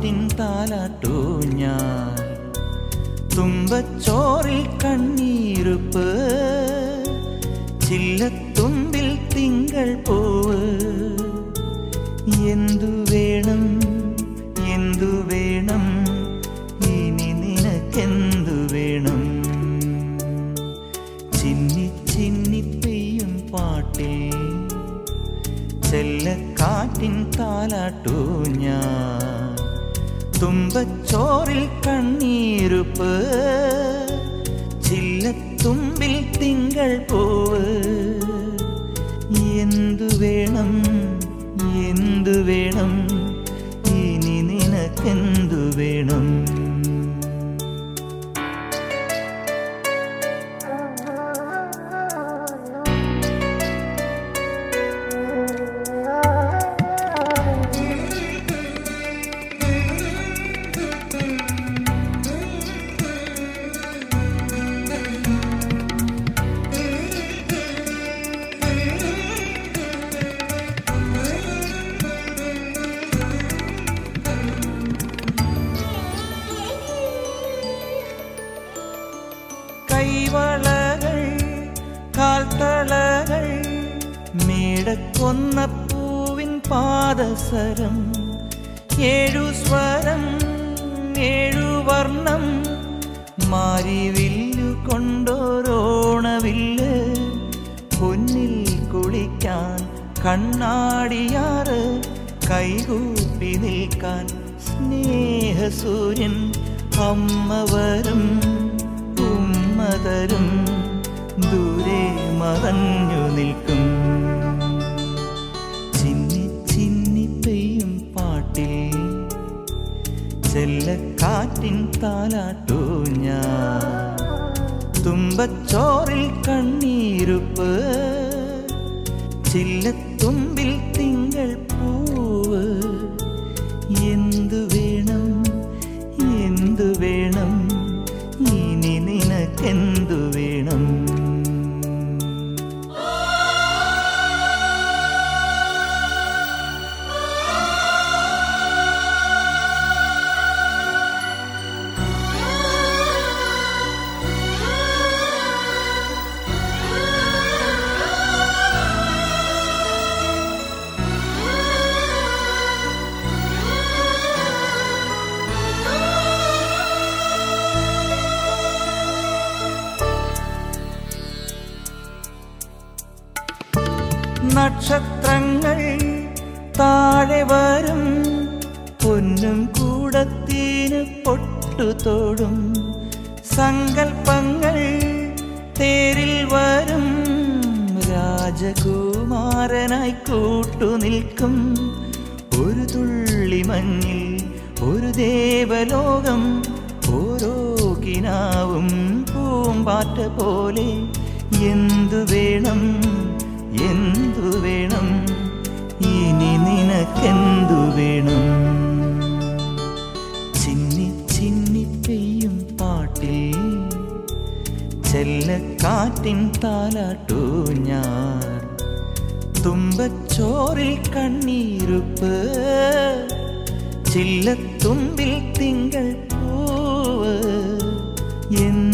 കാറ്റിൻ താലാട്ടു ഞാൻ തുമ്പച്ചോറിൽ കണ്ണീരുപ്പ് ചില്ലത്തുമ്പിൽ തിങ്കൾ പൂവ് എന്തു വേണം എന്തു വേണം ഇനി നിനക്കെന്തു വേണം ചിന്നി ചിന്നി പെയ്യും പാട്ടിൽ ചെല്ലക്കാറ്റിൻ താലാട്ടു ഞാൻ തുമ്പച്ചോറിൽ കണ്ണീരുപ്പ് ചില്ലത്തുമ്പിൽ തിങ്കൾ പൂവ് എന്തു വേണം എന്തു വേണം ഇനി നിനക്കെന്തു വേണം കൈവളകൾ കാൽത്തളകൾ മേടക്കൊന്ന പൂവിൻ പാദസരം ഏഴു സ്വരം ഏഴു വർണ്ണം മാരിവില്ലു കൊണ്ടോരോണവില്ല് പൊന്നിൽ കുളിക്കാൻ കണ്ണാടിയാറ് കൈകൂപ്പി നിൽക്കാൻ സ്നേഹസൂര്യൻ അമ്മ വരും ഉമ്മതരും ദൂരെ മറഞ്ഞു നിൽക്കും ചിന്നി ചിന്നി പെയ്യും പാട്ടിൽ ചെല്ലക്കാറ്റിൻ താലാട്ടു ഞാൻ തുമ്പച്ചോറിൽ കണ്ണീരുപ്പ് ചില്ലത്തുമ്പിൽ തിങ്കൾ പൂവ് എന്തു വേണം എന്തു വേണം ഇനി നിനക്കെന്തു വേണം നക്ഷത്രങ്ങൾ താഴെ വരും പൊന്നും കൂടത്തിന് പൊട്ടുതോടും സങ്കൽപ്പങ്ങൾ തേരിൽ വരും രാജകുമാരനായി കൂട്ടുനിൽക്കും ഒരു തുള്ളി മഞ്ഞിൽ ഒരു ദേവലോകം ഓരോ കിനാവും പൂമ്പാറ്റ പോലെ എന്തു വേണം എന്തു വേണം ഇനി നിനക്കെന്തു വേണം ചിന്നി ചിന്നി പെയ്യും പാട്ടിൽ ചെല്ലക്കാറ്റിൻ താലാട്ടു ഞാൻ തുമ്പച്ചോറിൽ കണ്ണീരുപ്പ് ചില്ലത്തുമ്പിൽ തിങ്കൾ പൂവ് എന്തു